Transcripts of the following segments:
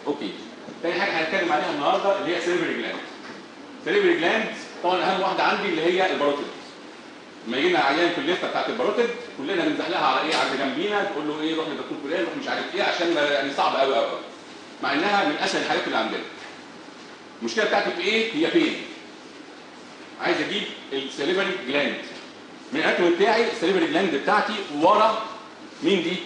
اوكي تاني حاجه هنتكلم عليها النهارده اللي هي سيرفري جلاند سيرفري جلاند طبعا اهم واحده عندي اللي هي الباروتيد لما يجي لنا عيان في الليسته بتاعت الباروتيد كلنا بنمسح لها على ايه على اللي جنبينا تقول له ايه روح للدكتور فلان روح مش عارف ايه عشان ما- يعني صعب قوي قوي قوي مع انها من اسهل الحاجات اللي عندنا المشكله بتاعتي في ايه هي فين عايز اجيب السليفري جلاند من الاكل بتاعي السليفري جلاند بتاعتي ورا مين دي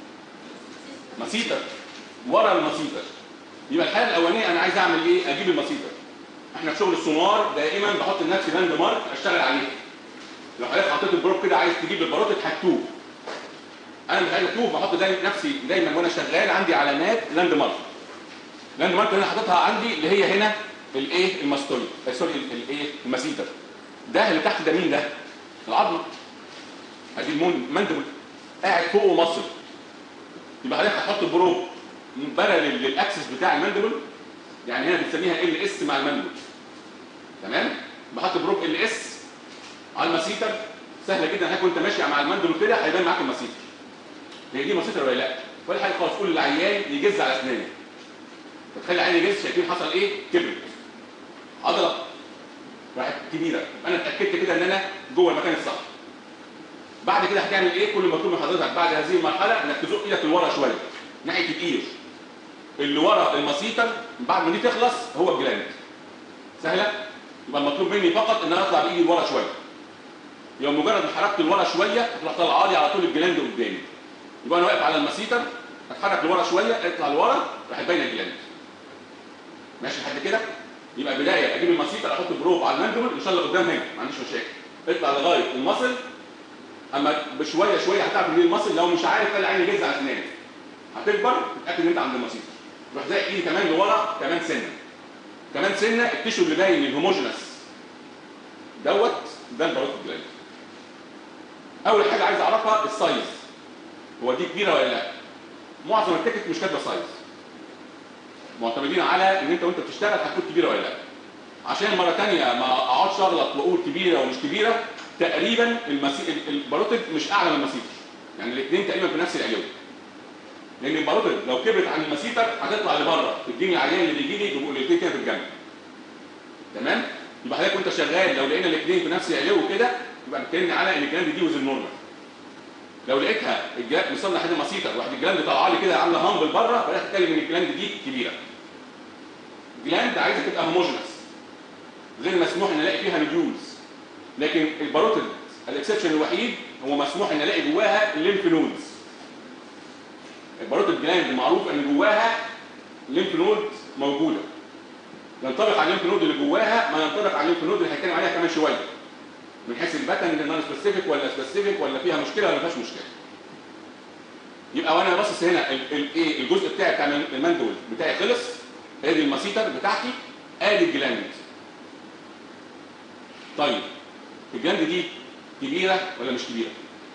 مسيطر ورا المسيطر يبقى الحاله الاولانيه انا عايز اعمل ايه اجيب المسيطر احنا في شغل السونار دائما بحط لنفسي لاند مارك اشتغل عليه لو حضرتك حطيت البروب كده عايز تجيب الباروتيد هتوه انا مش عايز اتوه بحط دايما نفسي دايما وانا شغال عندي علامات لاند مارك لاند مارك اللي انا حاططها عندي اللي هي هنا الايه الماستوي آه، سوري ال- الايه المسيطر ده اللي تحت ده مين ده العظم ادي المون مندبل قاعد فوقه مصر يبقى حضرتك هتحط البروب بارل للاكسس بتاع المندبل يعني هنا بنسميها ال اس مع المندبل تمام بحط بروب ال اس على المسيتر سهله جدا هيك وانت ماشي مع المندبل كده هيبان معاك المسيتر هي دي مسيتر ولا لا ولا حاجه خالص قول للعيان يجز على اسنانه فتخلي العيان يجز شايفين حصل ايه كبرت عضله راحت كبيره يبقى انا اتاكدت كده ان انا جوه المكان الصح بعد كده هتعمل ايه كل مطلوب من حضرتك بعد هذه المرحله انك تزق ايدك لورا شويه ناحيه الاير اللي ورا المسيطر بعد ما دي تخلص هو الجلاند سهله يبقى المطلوب مني فقط ان انا اطلع بايدي لورا شويه يبقى مجرد ما حركت لورا شويه تروح طالعه لي على طول الجلاند قدامي يبقى انا واقف على المسيطر اتحرك لورا شويه اطلع لورا راح تبين الجلاند ماشي لحد كده يبقى بدايه اجيب المسيطر احط بروب على المندبل ان شاء الله قدام هنا ما عنديش مشاكل اطلع لغايه المصل اما بشويه شويه هتعرف ان دي المصل لو مش عارف خلي عيني جز على اسنانك هتكبر تتاكد ان انت عند المسيطر روح زي ايدي كمان لورا كمان سنه كمان سنه التشو اللي باين الهوموجينس دوت ده الباروت جلاند اول حاجه عايز اعرفها السايز هو دي كبيره ولا لا معظم التيكت مش كاتبه سايز معتمدين على ان انت وانت بتشتغل هتكون كبيره ولا لا عشان مره ثانيه ما اقعدش اغلط واقول كبيره ومش كبيره تقريبا المسي... الباروتيد مش اعلى من المسيطر يعني الاثنين تقريبا في نفس العلو لان الباروتيد لو كبرت عن المسيطر هتطلع لبره تديني العيان اللي بيجي لي يبقوا الاثنين كده في الجنب تمام يبقى حضرتك وانت شغال لو لقينا الاثنين في نفس العلو كده يبقى بنتكلم على ان الجلاند دي وزن نورمال لو لقيتها الجلاند وصلنا لحد المسيطر واحد الجلاند طالعه لي كده عامله هامبل بره فبدات اتكلم ان الجلاند دي كبيره الجلاند عايزه تبقى هوموجينس غير مسموح ان الاقي فيها نوديولز لكن الباروتيد الاكسبشن الوحيد هو مسموح ان الاقي جواها الليمف نودز الباروتيد جلاند معروف ان جواها الليمف نود موجوده ينطبق على الليمف نود اللي جواها ما ينطبق على الليمف نود اللي هنتكلم عليها كمان شويه من حيث الباتن اللي نون سبيسيفيك ولا سبيسيفيك ولا فيها مشكله ولا ما فيهاش مشكله يبقى وانا باصص هنا الايه الجزء بتاعي بتاع المندول بتاعي خلص ادي المسيطر بتاعتي ادي الجلاند طيب الجلاند دي كبيره ولا مش كبيره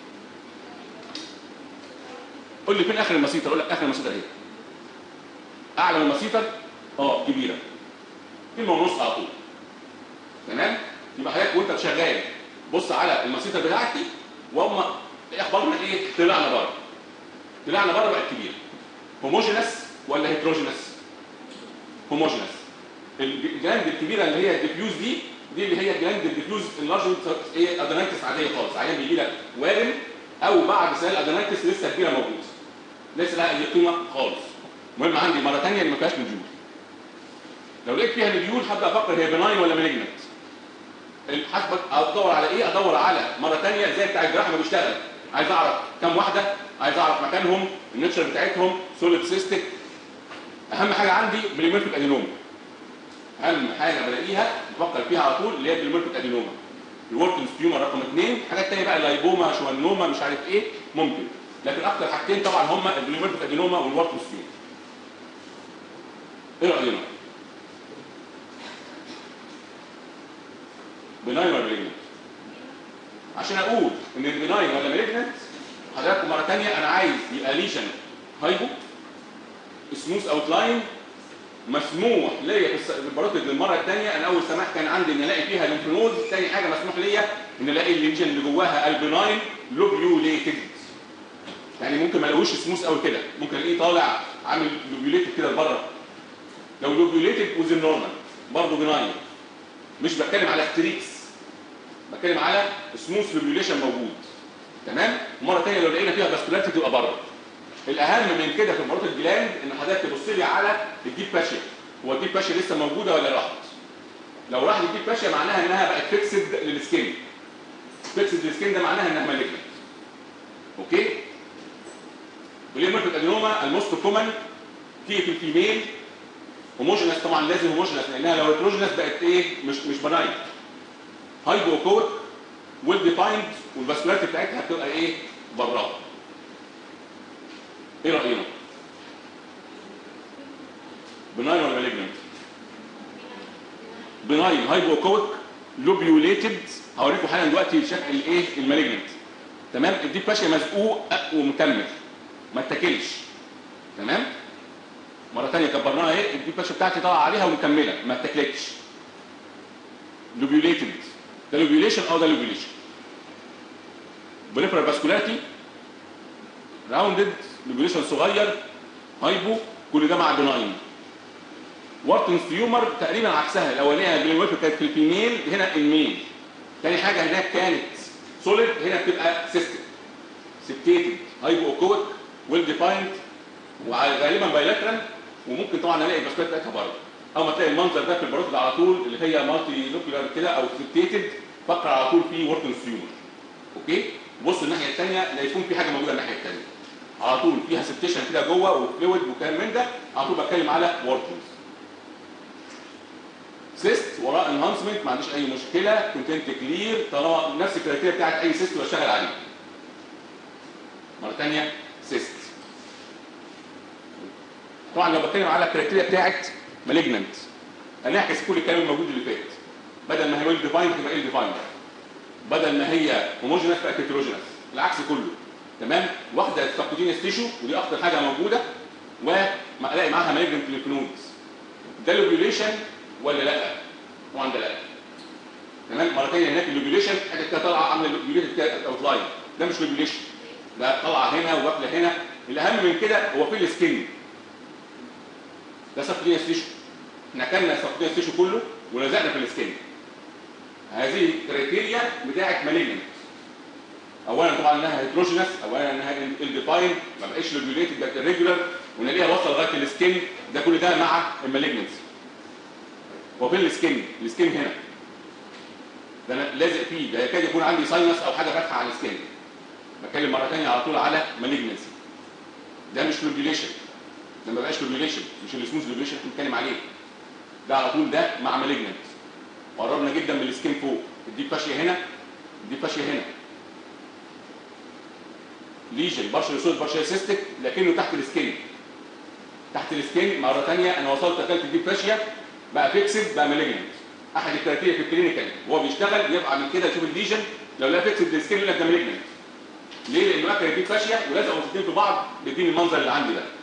قول لي فين اخر المسيطر اقول لك اخر المسيطر اهي اعلى من المسيطر اه كبيره كلمه ونص على طول تمام يبقى حضرتك وانت شغال بص على المسيطر بتاعتي وهم اخبارنا ايه طلعنا بره طلعنا بره بقت كبيره هوموجينس ولا هيتروجينس هوموجينس الجلاند الكبيره اللي هي الديفيوز دي دي اللي هي الجلاند الديفيوز اللارج ايه ادرينالتس عاديه خالص عيان بيجي لك وارم او بعد سيل ادرينالتس لسه كبيره موجوده لسه لها اي قيمه خالص المهم عندي مره ثانيه اللي ما فيهاش نديول لو لقيت فيها نديول هبدا افكر هي بناين ولا مالجنت حسبك ادور على ايه ادور على مره ثانيه زي بتاع الجراحه ما بيشتغل عايز اعرف كم واحده عايز اعرف مكانهم النتشر بتاعتهم سوليد سيستيك اهم حاجه عندي بليمورفيك ادينوما اهم حاجه بلاقيها بفكر فيها على طول اللي هي بليمورفيك ادينوما الوركنز تيومر رقم اثنين حاجات ثانيه بقى لايبوما شوانوما مش عارف ايه ممكن لكن اكتر حاجتين طبعا هم البليمورفيك ادينوما والوركنز تيومر ايه راينا بناين ولا مالجنت عشان اقول ان البناين ولا مالجنت حضراتكم مره ثانيه انا عايز يبقى ليشن هايبو سموث اوت لاين مسموح ليا في الباروتيد للمره الثانيه انا اول سماح كان عندي ان الاقي فيها ليمف نود ثاني حاجه مسموح ليا ان الاقي الليجن اللي جواها البناين لوبيوليتد يعني ممكن ما الاقوش سموث قوي كده ممكن الاقيه طالع عامل لوبيوليتد كده لبره لو لوبيوليتد وزن نورمال برضه بناين مش بتكلم على ستريكس بتكلم على سموث لوبيوليشن موجود تمام مره ثانيه لو لقينا فيها فاسكولاريتي تبقى بره الاهم من كده في مرات الجلاند ان حضرتك تبص لي على الديب باشيا هو الديب باشيا لسه موجوده ولا راحت لو راحت الديب باشيا معناها انها بقت فيكسد للسكين فيكسد للسكين ده معناها انها مالجنت اوكي والهيمورفيك ادينوما الموست كومن تيجي في الفيميل هوموجينس طبعا لازم هوموجينس لانها لو هيتروجينس بقت ايه مش مش بناين هايبوكويك ويل ديفايند والفاسكولاريتي بتاعتها بتبقى ايه براها ايه راينا بناين ولا مالجنت بناين هايبوكويك لوبيوليتد هوريكم حالا دلوقتي شكل الايه المالجنت تمام الديب باشا مزقوق ومكمل ما اتاكلش تمام مره ثانيه كبرناها ايه الديب باشا بتاعتي طالعه عليها ومكمله ما اتاكلتش لوبيوليتد ده لوبيوليشن او ده لوبيوليشن بريفرال فاسكولاريتي راوندد لوبيوليشن صغير هايبو كل ده مع بناين وارتنز تيومر تقريبا عكسها الاولانيه جلينويفر كانت في الفيميل هنا الميل تاني حاجه هناك كانت سوليد هنا بتبقى سيستم سبتيتد هايبو اوكويك ويل ديفايند وغالبا بايلاترال وممكن طبعا نلاقي الباسكوت بتاعتها بره او ما تلاقي المنظر ده في الباروت على طول اللي هي مالتي نوكلير كده او سبتيتد فقره على طول في وارتنز تيومر اوكي بص الناحيه الثانيه لا يكون في حاجه موجوده الناحيه الثانيه على طول فيها سبتيشن كده جوه وفلويد وكلام من ده على طول بتكلم على وارتنز سيست وراه انهانسمنت ما عنديش اي مشكله كونتنت كلير طالما نفس الكرايتيريا بتاعت اي سيست بشتغل عليه مره ثانيه سيست طبعا لو بتكلم على الكرايتيريا بتاعت مالجننت هنعكس كل الكلام الموجود اللي فات بدل ما هي ويل ديفايند تبقى ايه ديفايند بدل ما هي هوموجينس بقت هيتروجينس العكس كله تمام واخده سبكوتينيوس تيشو ودي اكتر حاجه موجوده والاقي معاها مالجنت ليفنودز ده لوبيوليشن ولا لا طبعا ده لا تمام مره ثانيه هناك اللوبيوليشن حاجه كده طالعه عامله لوبيوليشن كده اوتلاين ده مش لوبيوليشن ده طالعه هنا وواكله هنا الاهم من كده هو في السكين ده سبكوتينيوس تيشو احنا كلنا السبكوتينيوس تيشو كله ولزقنا في السكين هذه كريتيريا بتاعت مالجنت اولا طبعا انها هيتروجينس اولا انها الديفاين ما بقاش ريجوليتد بقت ريجولار ونلاقيها واصله لغايه السكين ده كل ده مع المالجنسي هو فين السكين السكين هنا ده انا لازق فيه ده يكاد يكون عندي ساينس او حاجه فاتحه على السكين بتكلم مره ثانيه على طول على مالجنسي ده مش ريجوليشن ده ما بقاش ريجوليشن مش السموث ريجوليشن اللي بنتكلم عليه ده على طول ده مع مالجنت قربنا جدا من السكين فوق الديب فاشيه هنا الديب فاشيه هنا ليجن بشر صوت بشر سيستك لكنه تحت السكين تحت السكين مره ثانيه انا وصلت اكلت الديب فاشيه بقى فيكسد بقى مالجنت احد الكراتيه في الكلينيكال وهو بيشتغل يبقى من كده يشوف الليجن لو لا فيكسد السكين يقول لك ده مالجنت ليه؟ لانه اكل الديب فاشيه ولزقوا الاثنين في بعض بيديني المنظر اللي عندي ده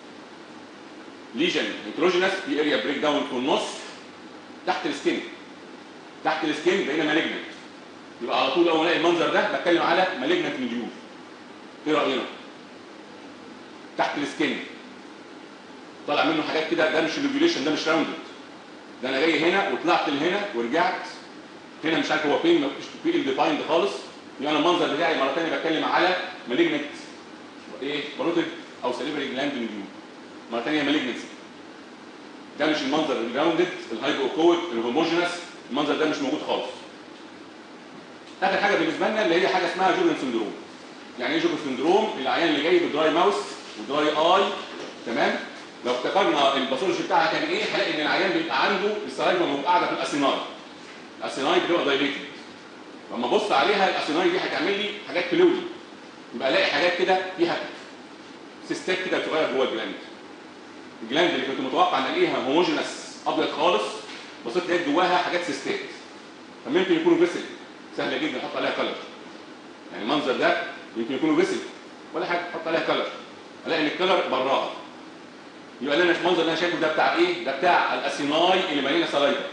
ليجن هيتروجينس في اريا بريك داون في النص تحت السكين تحت السكين بقينا مالجنت يبقى على طول اول ما الاقي المنظر ده بتكلم على مالجنت مليون ايه راينا تحت السكين طالع منه حاجات كده ده مش ريجوليشن ده مش راوندد ده انا جاي هنا وطلعت لهنا ورجعت هنا مش عارف هو فين مفيش في الديفايند خالص يبقى انا المنظر بتاعي مره ثانيه بتكلم على مالجنت ايه بروتيد او سليبري جلاند مليون مره ثانيه مالجنسي ده مش المنظر الراوندد الهايبوكويك الهوموجينس المنظر ده مش موجود خالص اخر حاجه بالنسبه لنا اللي هي حاجه اسمها جوجن سندروم يعني ايه جوجن سندروم العيان اللي جاي بدراي ماوس ودراي اي تمام لو افتكرنا الباثولوجي بتاعها كان ايه هنلاقي ان العيان بيبقى عنده السلايفا موجوده قاعده في الاسيناي الاسيناي بتبقى دايليتد لما ابص عليها الاسيناي دي هتعمل لي حاجات فلويدي يبقى الاقي حاجات كده فيها سيستات كده صغيره جوه الجلاند الجلاند اللي كنت متوقع ان الاقيها هوموجينس ابيض خالص بصيت لقيت جواها حاجات سيستات فممكن يكونوا فيسل سهله جدا احط عليها كلر يعني المنظر ده يمكن يكونوا فيسل ولا حاجه احط عليها كلر الاقي ان الكلر براها يبقى اللي انا المنظر اللي انا شايفه ده بتاع ايه؟ ده بتاع الاسيناي اللي مليانه سلايفا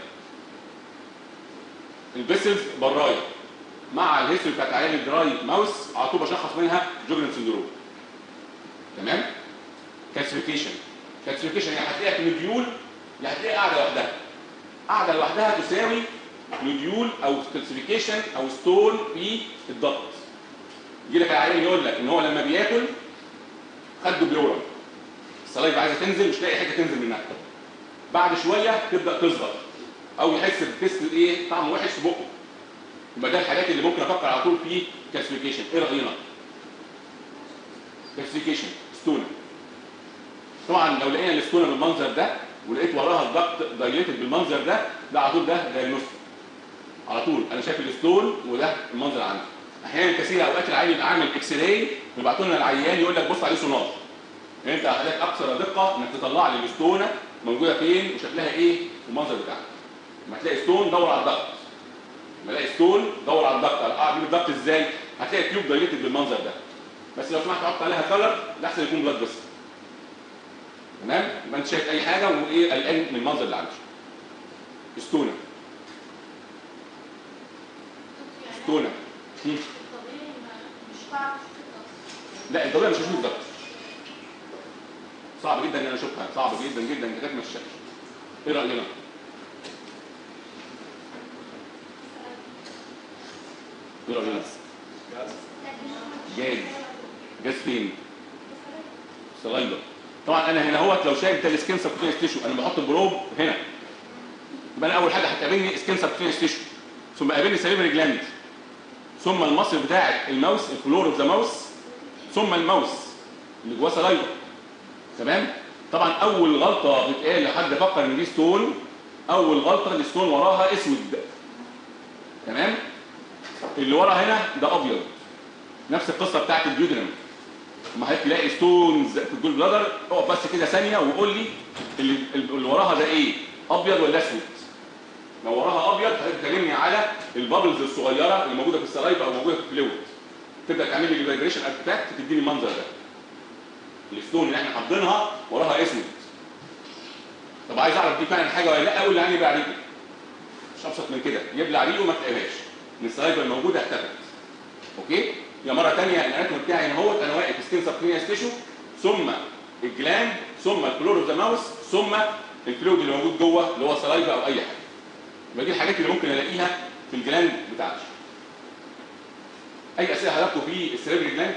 الفيسلز برايه مع الهيستوري بتاعت عيان الدراي ماوس على طول بشخص منها جوجرن سندروم تمام؟ كالسيفيكيشن كالسيفيكيشن يعني هتلاقيها في مديول اللي هتلاقيها قاعده لوحدها قاعده لوحدها تساوي نوديول او كالسيفيكيشن او ستون في الضغط يجي لك العيان يقول لك ان هو لما بياكل خده بيورم الصلايب عايزه تنزل مش لاقي حاجه تنزل منها بعد شويه تبدا تصغر او يحس بتست ايه طعم وحش في بقه يبقى ده الحاجات اللي ممكن افكر على طول في كالسيفيكيشن ايه راينا كالسيفيكيشن ستونه طبعا لو لقينا الستونه بالمنظر ده ولقيت وراها الضغط دايليتد بالمنظر ده ده على طول ده دايجنوستيك على طول انا شايف الستون وده المنظر عندي احيانا كثيره اوقات العيان يبقى عامل اكس راي ويبعتوا لنا العيان يقول لك بص عليه سونار يعني انت حضرتك اكثر دقه انك تطلع لي الستونه موجوده فين وشكلها ايه والمنظر بتاعها لما تلاقي ستون دور على الضغط لما الاقي ستون دور على الضغط اجيب الضغط ازاي هتلاقي تيوب دايليتد بالمنظر ده بس لو سمحت حط عليها كلر الاحسن يكون بلاد بس تمام يبقى انت شايف اي حاجه وايه قلقان من المنظر اللي عندك ستونه ستونه هم. لا الطبيعي مش هشوف الضغط صعب جدا ان انا اشوفها صعب جدا جدا كده ما تشوفش ايه راينا ايه راينا جاز جاز فين سلايدر طبعا انا هنا اهوت لو شايف ده السكين سبكوتينس تيشو انا بحط البروب هنا يبقى انا اول حاجه هتقابلني سكين سبكوتينس تيشو ثم قابلني سليفري جلاند ثم المصل بتاع الماوس الفلور اوف ذا ماوس ثم الماوس اللي جواه سلايدر تمام طبعا اول غلطه بتقال لحد فكر ان دي ستون اول غلطه الستون وراها اسود تمام اللي ورا هنا ده ابيض نفس القصه بتاعت الديودرم لما حضرتك تلاقي ستونز في الجول بلادر اقف بس كده ثانيه وقول لي اللي, اللي وراها ده ايه ابيض ولا اسود لو وراها ابيض حضرتك تكلمني على البابلز الصغيره اللي موجوده في السلايفا او موجوده في الفلويد تبدا تعمل لي فايبريشن ارتفاكت تديني المنظر ده الستون اللي احنا حاطينها وراها اسود طب عايز اعرف دي فعلا حاجه ولا لا اقول لي بقى ريقه مش ابسط من كده يبلع ريقه ما تلاقيهاش ان السلايفا الموجوده اختفت اوكي يا مره ثانيه الاناتوم بتاعي هنا اهوت انا واقف ستين سبكلينيس تيشو ثم الجلاند ثم الكلور اوف ذا ماوس ثم الفلويد اللي موجود جوه اللي هو سلايفا او اي حاجه يبقى دي الحاجات اللي ممكن الاقيها في الجلاند بتاعتي اي اسئله حضراتكم في السيريبري جلاند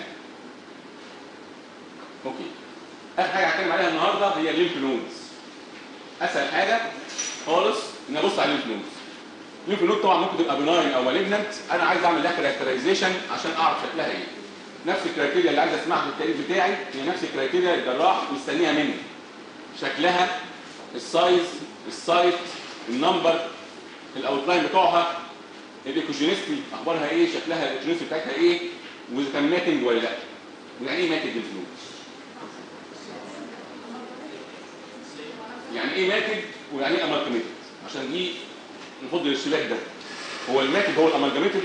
اوكي اخر حاجه هتكلم عليها النهارده هي الليمف نودز اسهل حاجه خالص ان ابص على الليمف نودز الليمف نود طبعا ممكن تبقى بناين او مالجنت انا عايز اعمل لها كاركترايزيشن عشان اعرف شكلها ايه نفس الكرايتيريا اللي عايز اسمعها في التاريخ بتاعي هي نفس الكرايتيريا الجراح مستنيها مني شكلها السايز السايت النمبر الاوتلاين بتوعها الايكوجينيستي اخبارها ايه شكلها الايكوجينيستي بتاعتها ايه واذا كان ماتنج ولا لا يعني ايه ماتنج الفلوس يعني ايه ماتنج ويعني ايه امالجميتد عشان دي نفضل الاشتباك ده هو الماتنج هو الامالجميتد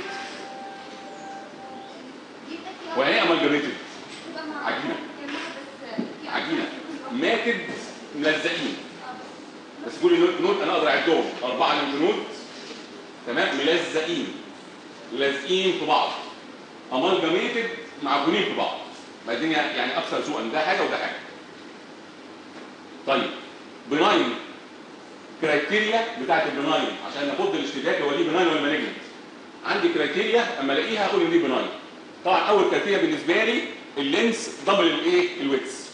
ويعني ايه امالجميتد عجينه عجينه ماتد ملزقين بس كل نود انا اقدر اعدهم اربعه نود تمام ملزقين لازقين في بعض امالجميتد معجونين في بعض ما الدنيا يعني اكثر سوءا ده حاجه وده حاجه طيب بناين كرايتيريا بتاعت البناين عشان نفض الاشتباك هو دي بناين ولا مالجنت عندي كرايتيريا اما الاقيها اقول ان دي بناين طبعا اول كرايتيريا بالنسبه لي اللينس دبل الايه الويتس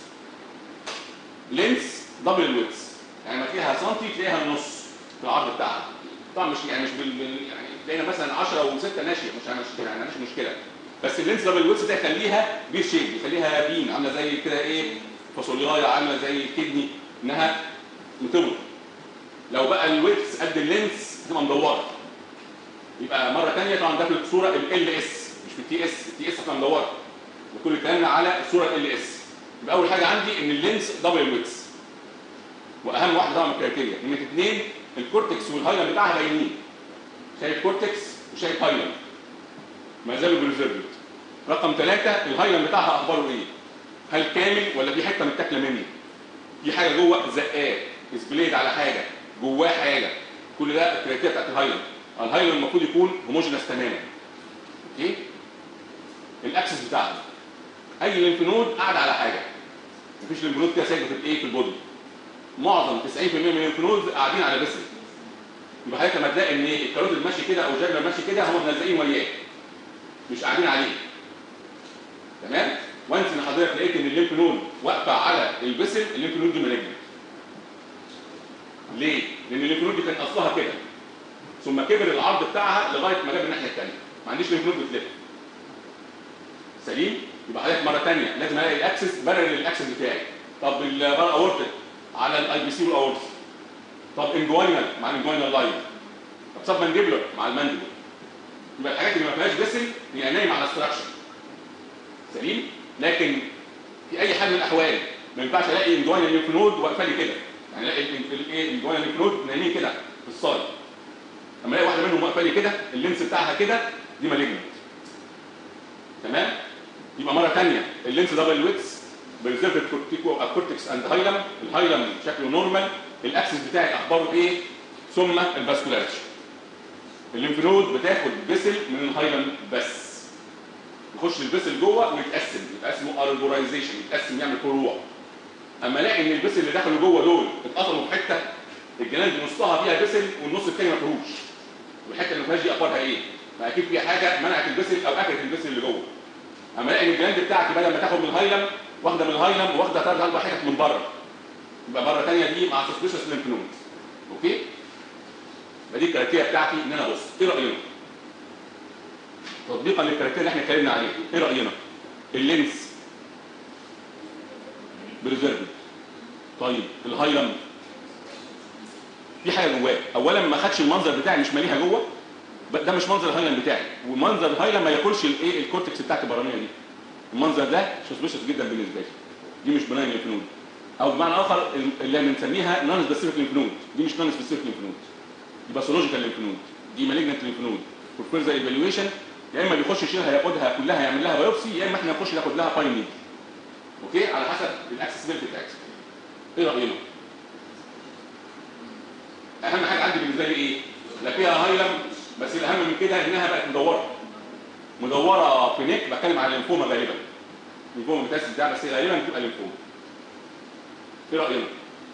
لينس دبل الويتس يعني ما فيها سنتي تلاقيها النص في العرض بتاعها طبعا مش يعني مش بال بال- يعني تلاقينا مثلا 10 و6 ناشئه مش مش يعني مش مشكله بس اللينس دبل الويتس ده يخليها بير شيب يخليها بين عامله زي كده ايه فاصوليايه عامله زي الكدني انها مطوله لو بقى الويتس قد اللينس تبقى مدوره يبقى مره ثانيه طبعا ده في الصوره ال اس مش في التي اس التي اس هتبقى مدوره وكل كلامنا على الصوره ال اس يبقى اول حاجه عندي ان اللينس دبل الويتس واهم واحده طبعا من الكرايتيريا نمره اثنين الكورتكس والهايلاند بتاعها باينين شايف كورتكس وشايف هايلاند ما زالوا بريزيرفد رقم ثلاثة الهايلاند بتاعها اخباره ايه هل كامل ولا في حته متاكله مني في حاجه جوه زقاه سبليد على حاجه جواه حاجه كل ده الكرايتيريا بتاعت الهايلاند الهايلاند المفروض يكون هوموجينس تماما اوكي الاكسس بتاعها اي ليمف نود قاعد على حاجه مفيش ليمف نود كده سايبه في الايه في البودي معظم 90% من الليمف نودز قاعدين على بسل يبقى حضرتك لما تلاقي ان الكاروتيد ماشي كده او الجاجلر ماشي كده هم ملزقين وياه مش قاعدين عليه تمام وانس ان حضرتك لقيت ان الليمف نود واقفه على البسل الليمف نود دي مالجنت ليه؟ لان الليمف نود دي كان اصلها كده ثم كبر العرض بتاعها لغايه ما جاب الناحيه الثانيه ما عنديش ليمف نود بتلف سليم يبقى حضرتك مره ثانيه لازم الاقي الاكسس برر الاكسس بتاعي طب البار اورتك على الاي بي سي والاورس طب انجوينال مع الانجوينال لاين طب سب مانديبلر مع المانديبل يبقى الحاجات اللي ما فيهاش بسل هي نايم على استراكشر سليم لكن في اي حال من الاحوال ما ينفعش الاقي انجوينال ليمف نود واقفه لي كده يعني الاقي الايه الانجوينال ليمف نود نايمين كده في الصاج لما الاقي واحده منهم واقفه لي كده اللينس بتاعها كده دي مالجنت تمام يبقى مره ثانيه اللينس دبل ويتس بريزيرفد كورتيكو كورتكس اند هايلم الهايلم شكله نورمال الاكسس بتاعي اخباره ايه ثم الفاسكولاريتي الليمف نود بتاخد بسل من الهايلم بس يخش البسل جوه ويتقسم يبقى اسمه اربورايزيشن يتقسم يعمل فروع اما الاقي ان البسل اللي دخلوا جوه دول اتقطموا في حته الجلاند نصها فيها بسل والنص الثاني ما فيهوش والحته اللي ما فيهاش دي اخبارها ايه؟ فاكيد في حاجه منعت البسل او اكلت البسل اللي جوه اما الاقي ان الجلاند بتاعتي بدل ما تاخد من الهايلم واخده من الهايلم واخده ثلاث اربع حتت من بره يبقى مره ثانيه دي مع سسبيشس ليمف نود اوكي فدي الكرايتيريا بتاعتي ان انا ابص ايه راينا تطبيقا للكرايتيريا اللي احنا اتكلمنا عليها ايه راينا اللينس بريزيرفد طيب الهايلم في حاجه جواه اولا ما خدش المنظر بتاعي مش ماليها جوه ده مش منظر الهايلم بتاعي ومنظر الهايلم ما ياكلش الايه الكورتكس بتاعتي البرانيه دي المنظر ده سسبيشس جدا بالنسبه لي دي مش بناين ليمف نود او بمعنى اخر اللي بنسميها نون سبيسيفيك ليمف نود دي مش نون سبيسيفيك ليمف نود دي باثولوجيكال ليمف نود دي مالجنت ليمف نود فور فيرذر ايفالويشن يا اما بيخش يشيلها ياخدها كلها يعمل لها بايوبسي يا اما احنا نخش ناخد لها باين نيد اوكي على حسب الاكسسبيلتي بتاعتها ايه راينا اهم حاجه عندي بالنسبه لي ايه لا فيها هايلم بس الاهم من كده انها بقت مدوره مدوره في نيك بتكلم على الليمفوما غالبا الليمفوما بتاسس ده بس غالبا بتبقى ليمفوما ايه راينا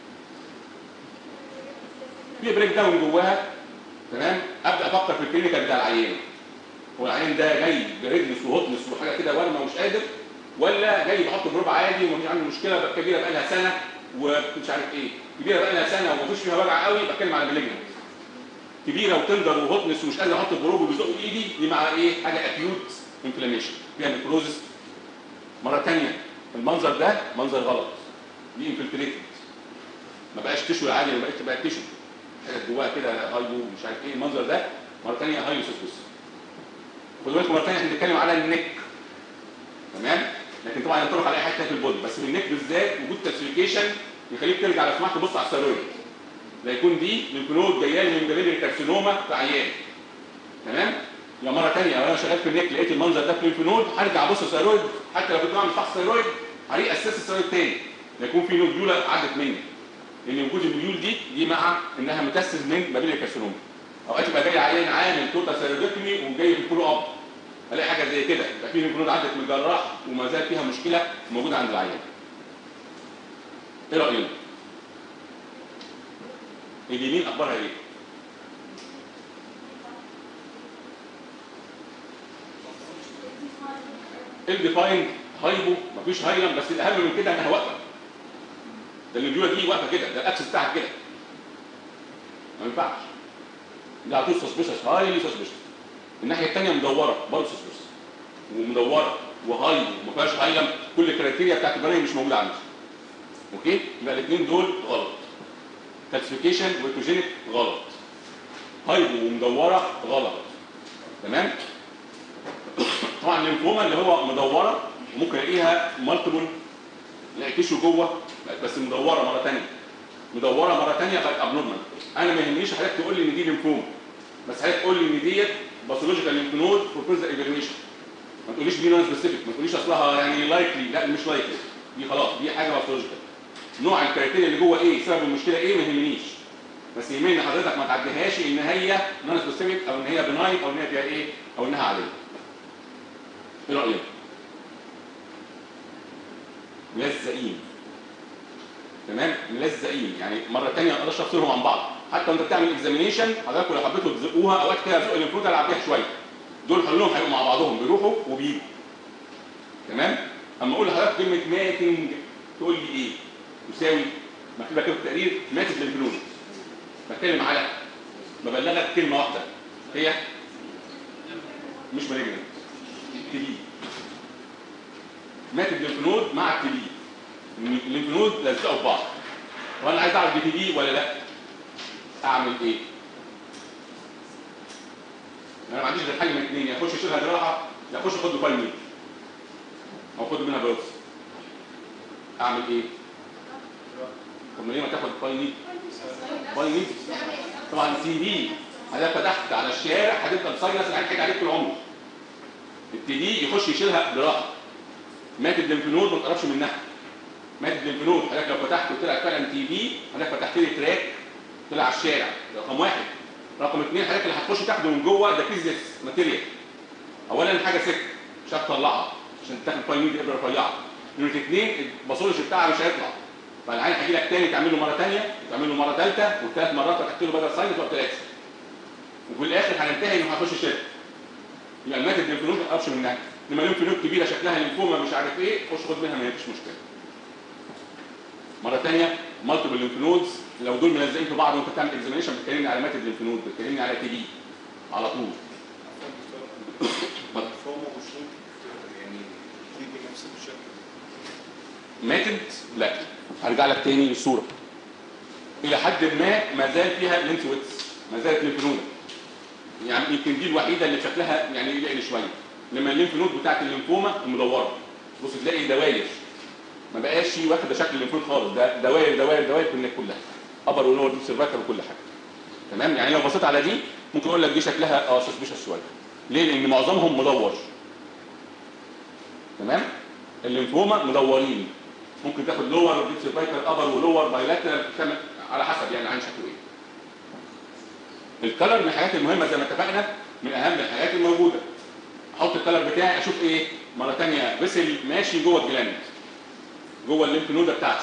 في بريك داون جواها تمام ابدا افكر في الكلينيكال بتاع العيان هو العيان ده جاي بريدنس وهوتنس وحاجه كده ورمه ومش قادر ولا جاي بحط بروب عادي ومفيش عنده مشكله بقى كبيره بقى لها سنه ومش عارف ايه كبيره بقى لها سنه ومفيش فيها وجع قوي بتكلم على مالجنت كبيره وتندر وهوتنس ومش قادر احط البروب وبيزق بايدي دي مع ايه حاجه اكيوت انفلاميشن فيها نيكروزس مره ثانيه المنظر ده منظر غلط دي انفلتريتد ما بقاش تشوي عادي ما بقاش بقى تشوي حاجه جواها كده هايبو مش عارف ايه المنظر ده مره ثانيه هايو سيسبس خدوا بالكم مره ثانيه احنا بنتكلم على النك تمام لكن طبعا ينطبق على اي حته في البودي بس في النك بالذات وجود كالسيفيكيشن يخليك ترجع لو سمحت تبص على الثيرويد لا يكون دي ليمفنود جايه لي من جليبري كارسينوما في عيان تمام يا مره ثانيه لو انا شغال في النك لقيت المنظر ده في ليمفنود هرجع ابص الثيرويد حتى لو كنت بعمل فحص ثيرويد هريق اساس الثيرويد تاني لا يكون في نوديولا عدت مني لان وجود النوديول دي دي مع انها متسس من بابيلي كارسينوما اوقات يبقى جاي عيان عامل توتال ثيرويدكتومي وجاي في الفولو اب الاقي حاجه زي كده يبقى في ليمفنود عدت من الجراح وما زال فيها مشكله موجوده عند العيان ايه راينا اليمين اخبارها ايه الديفايند هايبو مفيش هايلم بس الاهم من كده انها واقفه ده النجوله دي واقفه كده ده الاكسس بتاعها كده ما ينفعش ده على طول سسبيشس هايلي سسبيشس الناحيه الثانيه مدوره برضه سسبيشس ومدوره وهاي وما فيهاش هايلم كل الكرايتيريا بتاعت البنيه مش موجوده عندي اوكي يبقى الاثنين دول غلط كالسيفيكيشن ويتوجينيك غلط هايبو ومدوره غلط تمام طبعا الليمفوما اللي هو مدوره وممكن الاقيها مالتيبل الاقي تيشو جوه بس مدوره مره ثانيه مدوره مره ثانيه بقت ابنورمال انا ما يهمنيش حضرتك تقول لي ان دي ليمفوما بس حضرتك تقول لي ان ديت باثولوجيكال ليمف نود فور فيرذر ايفالويشن ما تقوليش دي نون سبيسيفيك ما تقوليش اصلها يعني لايكلي لا مش لايكلي دي خلاص دي حاجه باثولوجيكال نوع الكرايتيريا اللي جوه ايه سبب المشكله ايه ما يهمنيش بس يهمني ان حضرتك ما تعديهاش ان هي نون سبيسيفيك او ان هي بناين او ان هي فيها ايه او انها عاديه ايه رايك ملزقين تمام ملزقين يعني مره ثانيه ما اقدرش افصلهم عن بعض حتى وانت بتعمل اكزامينيشن حضرتك لو حبيتوا تزقوها اوقات كده زق الليمفنود العب بيها شويه دول حلهم هيبقوا مع بعضهم بيروحوا وبيجوا تمام اما اقول لحضرتك كلمه ماتنج تقول لي ايه تساوي مكتوبه كده في التقرير ماتت للفنون بتكلم على ببلغك كلمه واحده هي مش مالجنت تبي ماتت الليمفنود مع التبي الليمفنود لزقوا في بعض وانا عايز اعرف دي تبي ولا لا اعمل ايه انا ما عنديش غير حاجه من اثنين يا اخش اشيلها جراحه يا اخش اخد له فايل ميل او خد منها بروس اعمل ايه طب ما ليه ما تاخد فايل ميل فايل ميل طبعا سي دي حضرتك فتحت على الشارع هتبقى مصيص العين حاجه عليك طول عمرك التي دي يخش يشيلها براحه مات الليمفنود ما تقربش منها مات الليمفنود حضرتك لو فتحت وطلع فعلا تي بي حضرتك فتحت لي تراك طلع على الشارع ده رقم واحد رقم اثنين حضرتك اللي هتخش تاخده من جوه ده كيزلس ماتيريال اولا حاجه سك مش هتطلعها عشان تاخد فايل ميد ابره رفيعه نمره اثنين الباثولوجي بتاعها مش هيطلع فالعين هيجي لك تاني تعمل له مره ثانيه تعمل له مره ثالثه والثلاث مرات فتحت له بدل ساينس وقت ثلاثه وفي الاخر هننتهي انه هيخش شركه يبقى الماتت الليمفنود ما تقربش منها لما الليمفنود كبيره شكلها ليمفوما مش عارف ايه خش خد منها ما فيش مشكله مره ثانيه مالتيبل ليمفنودز لو دول ملزقين في بعض وانت بتعمل اكزامينشن بتكلمني على ماتت ليمفنود بتكلمني على تي بي على طول مفهومه مش يعني تيجي نفس الشكل ماتت لا هرجع لك تاني للصوره الى حد ما ما زال فيها لينس ويتس ما زالت ليمفنود يعني يمكن دي الوحيده اللي شكلها يعني يقل شويه لما الليمف نود بتاعت الليمفوما المدوره بص تلاقي دواير ما بقاش واخده شكل الليمفنود خالص ده دوائر دوائر دوائر في النك كلها ابر ولور دي سيرفايكال وكل حاجه تمام يعني لو بصيت على دي ممكن اقول لك دي شكلها اه سسبيشس شويه ليه لان معظمهم مدور تمام الليمفوما مدورين ممكن تاخد لور ديب سيرفايكال ابر ولور بايلاترال تعمل على حسب يعني عين شكله ايه الكلر من الحاجات المهمه زي ما اتفقنا من اهم الحاجات الموجوده احط الكلر بتاعي اشوف ايه مره ثانيه فيسل ماشي جوه الجلاند جوه الليمف نود بتاعتي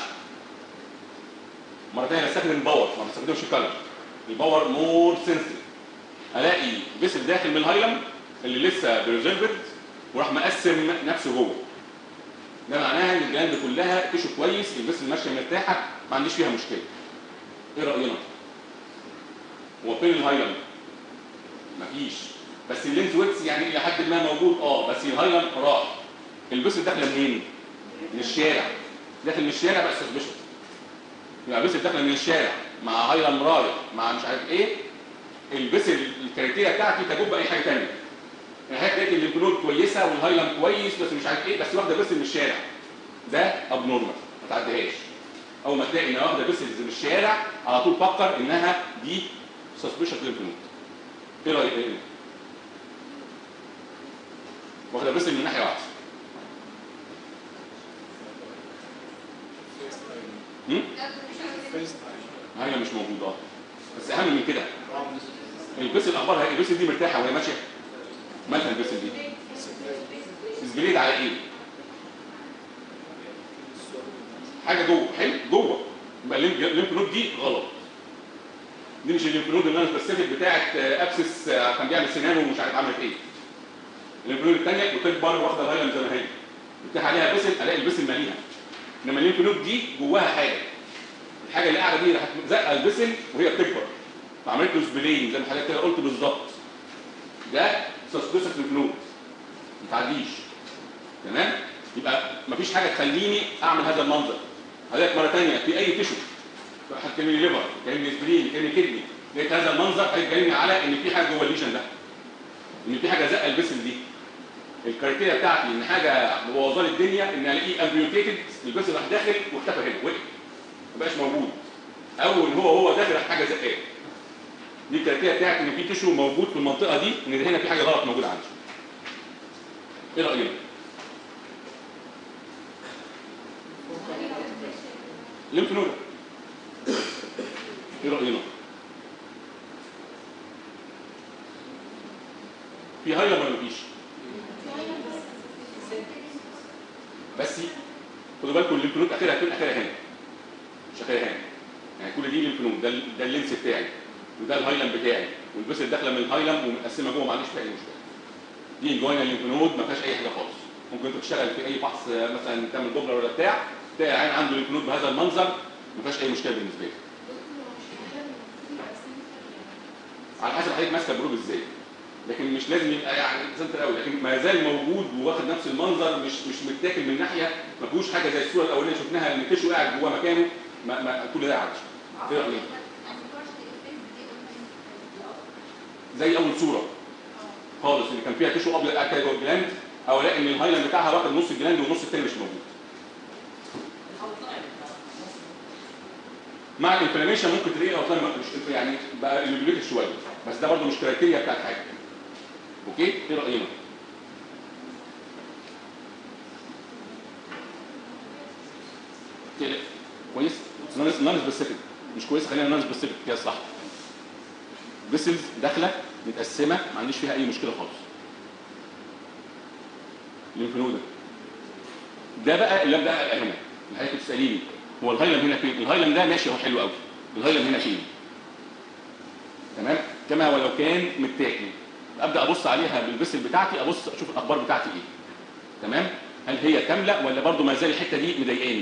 مره ثانيه بستخدم باور ما بستخدمش كلر الباور مور سنسيتيف الاقي فيسل داخل من الهايلم اللي لسه بريزرفد وراح مقسم نفسه جوه ده معناها ان الجلاند كلها تشو كويس الفيسل ماشيه مرتاحه ما عنديش فيها مشكله ايه راينا هو فين الهايلم مفيش بس اللينس ويتس يعني الى حد ما موجود اه بس الهايلم راح البسل داخله منين من الشارع داخل من الشارع بقى سسبشن يبقى البسل داخله من الشارع مع هايلم رايح مع مش عارف ايه البسل الكريتيريا بتاعتي تجوب باي حاجه ثانيه يعني حضرتك لقيت الليمفنود كويسه والهايلم كويس بس مش عارف ايه بس واخده بسل من الشارع ده اب نورمال ما تعديهاش اول ما تلاقي انها واخده بسلز من الشارع على طول فكر انها دي سسبشن ليمفنود ايه رايك ايه واخده بسل من ناحيه واحده هم؟ فيس تايم هايلم مش موجود اه بس اهم من كده البسل اخبارها ايه البسل دي مرتاحه وهي ماشيه مالها البسل دي سبليد على ايه حاجه جوه حلو جوه يبقى الليمف نود دي غلط دي مش الليمف نود اللي انا سبيسيفيك بتاعت آه، ابسس آه، كان بيعمل سنانه ومش عارف عملت ايه الليمف نود الثانيه بتكبر واخده الهايلم زي ما هي بتاع عليها بسل الاقي البسل ماليها انما الليمف نود دي جواها حاجه الحاجه اللي قاعده دي راحت زقه البسل وهي بتكبر فعملت له سبلين زي ما حضرتك كده قلت بالظبط ده سسبيسيف ليمف نود ما تعديش تمام يبقى مفيش حاجه تخليني اعمل هذا المنظر حضرتك مره ثانيه في اي تشو هتكلمني ليفر كلمني سبرين كلمني كدني لقيت هذا المنظر هيتكلمني على ان في حاجه جوه الليجن ده ان في حاجه زقه البسل دي الكريتيريا بتاعتي ان حاجه مبوظه لي الدنيا ان الاقيه امبيوتيتد البسل راح داخل واختفى هنا وقف ما بقاش موجود او ان هو هو داخل راح حاجه زقاه دي الكريتيريا بتاعتي ان في تشو موجود في المنطقه دي ان هنا في حاجه غلط موجوده عندي ايه رايك ليمف نود ايه راينا في هايلم ولا مفيش بس خدوا بالكم الليمف نود اخرها فين اخرها هنا مش الليمف نود ده ال- ده اللينس بتاعي وده الهايلم بتاعي والبسل داخله من الهايلم ومتقسمه جوه ما عنديش فيها اي مشكله دي الجوينا الليمف نود ما فيهاش اي حاجه خالص ممكن انت تشتغل في اي فحص آه، مثلا تعمل دوبلر ولا بتاع تلاقي العين عنده ليمف نود بهذا المنظر ما فيهاش اي مشكله بالنسبه لي على حسب حضرتك ماسكه البروب ازاي لكن مش لازم يبقى يعني سنتر قوي لكن ما زال موجود وواخد نفس المنظر مش مش متاكل من ناحيه ما فيهوش حاجه زي الصوره الاولانيه شفناها ان التشو قاعد جوه مكانه ما ما كل ده عادي ايه رايك زي اول صوره خالص اللي كان فيها تشو ابيض قاعد كده جوه الجلاند او الاقي ان الهايلاند بتاعها واخد نص الجلاند والنص التاني مش موجود مع الانفلاميشن ممكن تلاقي اوتلاين مش يعني بقى الليبريتد شويه بس ده برضه مش كرايتيريا بتاعت حاجه اوكي ايه راينا كده كويس نون سبيسيفيك مش كويس خلينا نون سبيسيفيك كده صح فيسلز داخله متقسمه ما عنديش فيها اي مشكله خالص الليمفنوده ده بقى اللي ابدا هنا اللي حضرتك بتساليني هو الهايلم هنا فين الهايلم ده ماشي هو حلو قوي الهايلم هنا فين تمام كما ولو كان متاكل ابدا ابص عليها بالبسل بتاعتي ابص اشوف الاخبار بتاعتي ايه تمام هل هي كامله ولا برضو ما زال الحته دي مضايقاني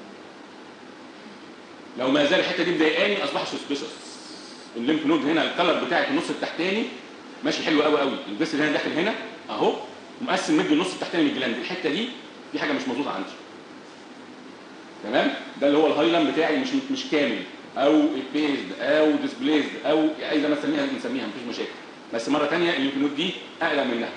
لو ما زال الحته دي مضايقاني اصبح سسبيشس الليمف نود هنا الكلر بتاعي في النص التحتاني ماشي حلو قوي قوي البسل هنا داخل هنا اهو مقسم مدي النص التحتاني من الجلاند الحته دي في حاجه مش مظبوطه عندي تمام ده اللي هو الهايلم بتاعي مش مش كامل او بيزد او ديسبليزد او اي زي ما نسميها نسميها مفيش مشاكل بس مره ثانيه الليمف نود دي اقلم منها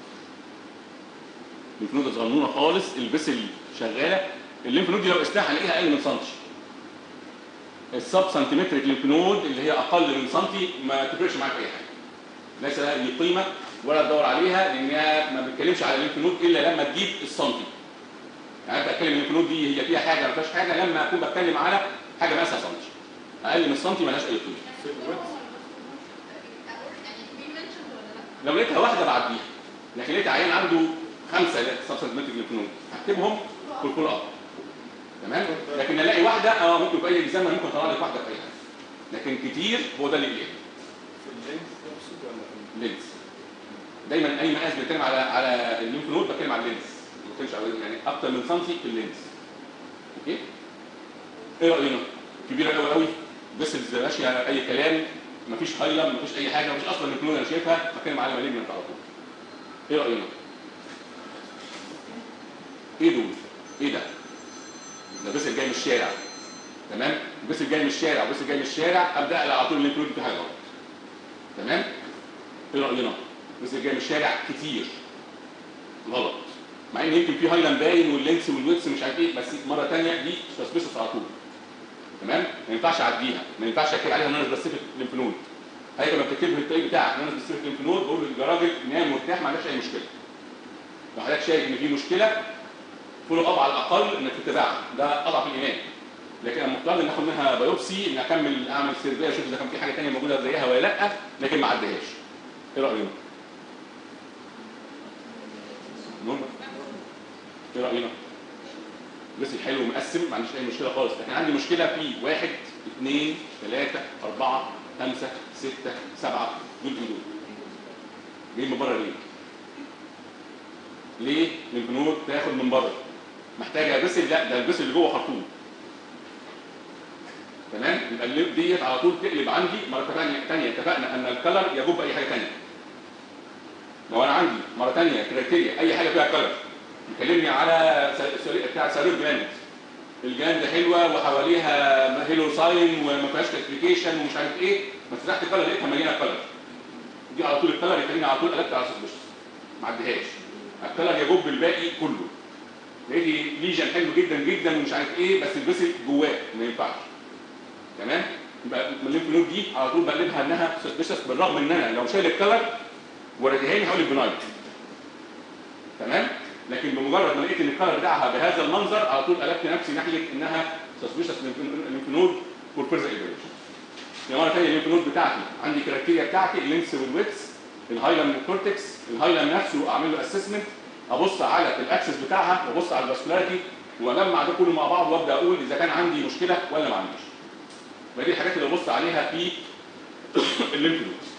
الليمف نود صغنونه خالص البسل شغاله الليمف نود دي لو قسناها هنلاقيها اقل من سنتي السب سنتيمتريك ليمف نود اللي هي اقل من سنتي ما تفرقش معاك اي حاجه ليس لها اي قيمه ولا تدور عليها لانها ما بتتكلمش على الليمف نود الا لما تجيب السنتي يعني انا بتكلم الليمف نود دي هي فيها حاجه ما فيهاش حاجه لما اكون بتكلم على حاجه مقاسها سنتي اقل من سنتي مالهاش اي قيمه لو لقيتها واحده بعديها لكن لقيت عيان عنده خمسه سب سنتيمتر ليمف نود هكتبهم في الكل اب تمام لكن الاقي واحده اه ممكن في اي اكزام ممكن اطلع لك واحده في اي حاجه لكن كتير هو ده اللي يقلق في اللينس نفسه ولا في لينس دايما اي مقاس بيتكلم على على الليمف نود بتكلم على اللينس ما بتكلمش على يعني اكتر من سنتي في اللينس اوكي ايه راينا كبيره قوي قوي بس ماشيه اي كلام مفيش هايلم مفيش اي حاجه مفيش اصلا الليمف نود انا شايفها بتكلم على مالجنت على طول ايه راينا ايه دول ايه ده ده بس جاي من الشارع تمام بس جاي من الشارع بس جاي من الشارع ابدا اقلق على طول الليمف نود في حاجه غلط تمام ايه راينا بس جاي من الشارع كتير غلط مع ان يمكن في هايلاند باين واللينس والويتس مش عارف ايه بس مره ثانيه دي سسبيشس على طول تمام ما ينفعش اعديها ما ينفعش اكتب عليها ان انا سبيسيفيك ليمف نود هي لما بتكتب في الطريق بتاعك ان انا سبيسيفيك ليمف نود بقول للراجل نام مرتاح ما عندكش اي مشكله لو حضرتك شايف ان في مشكله فولو اب على الاقل انك تتابعها ده اضعف الايمان لكن انا مضطر ان اخد منها بايوبسي ان اكمل اعمل سيرفيه اشوف اذا كان في حاجه ثانيه موجوده زيها ولا لا لكن ما عديهاش ايه راينا؟ نورمال ايه راينا؟ لسه حلو ومقسم ما عنديش اي مشكله خالص لكن عندي مشكله في واحد اثنين ثلاثه اربعه خمسه سته سبعه دول دول جايين من بره ليه؟ ليه البنود تاخد من بره محتاجه بس لا ده البس اللي جوه خرطوم تمام يبقى الليب ديت على طول تقلب عندي مره ثانيه ثانيه اتفقنا ان الكلر يجوب اي حاجه ثانيه لو انا عندي مره ثانيه كريتيريا اي حاجه فيها كلر يكلمني على س- س- بتاع سارير جلاند الجلاند حلوه وحواليها هيلو ساين وما فيهاش كلاسيفيكيشن ومش عارف ايه بس فتحت كلر لقيتها مليانه كلر دي على طول الكلر يخليني على طول قلبت على سسبشن ما عديهاش الكلر يجوب الباقي كله لقيتي ليجن حلو جدا جدا ومش عارف ايه بس البسل جواه ما ينفعش تمام يبقى الليمف نود دي على طول بقلبها انها سسبشس بالرغم ان انا لو شايل الكلر ورديهاني هقول البنايت تمام لكن بمجرد ما لقيت ان الكلر بتاعها بهذا المنظر على طول قلبت نفسي ناحيه انها سسبشس ليمف نود فور فيرزا ايفالويشن يعني مره ثانيه الليمف نود بتاعتي عندي كرايتيريا بتاعتي اللينس والويتس الهايلم كورتكس الهايلم نفسه اعمل له اسسمنت ابص على الاكسس بتاعها وابص على الفاسكولاريتي واجمع ده كله مع بعض وابدا اقول اذا كان عندي مشكله ولا ما عنديش ما دي الحاجات اللي ببص عليها في الليمف نود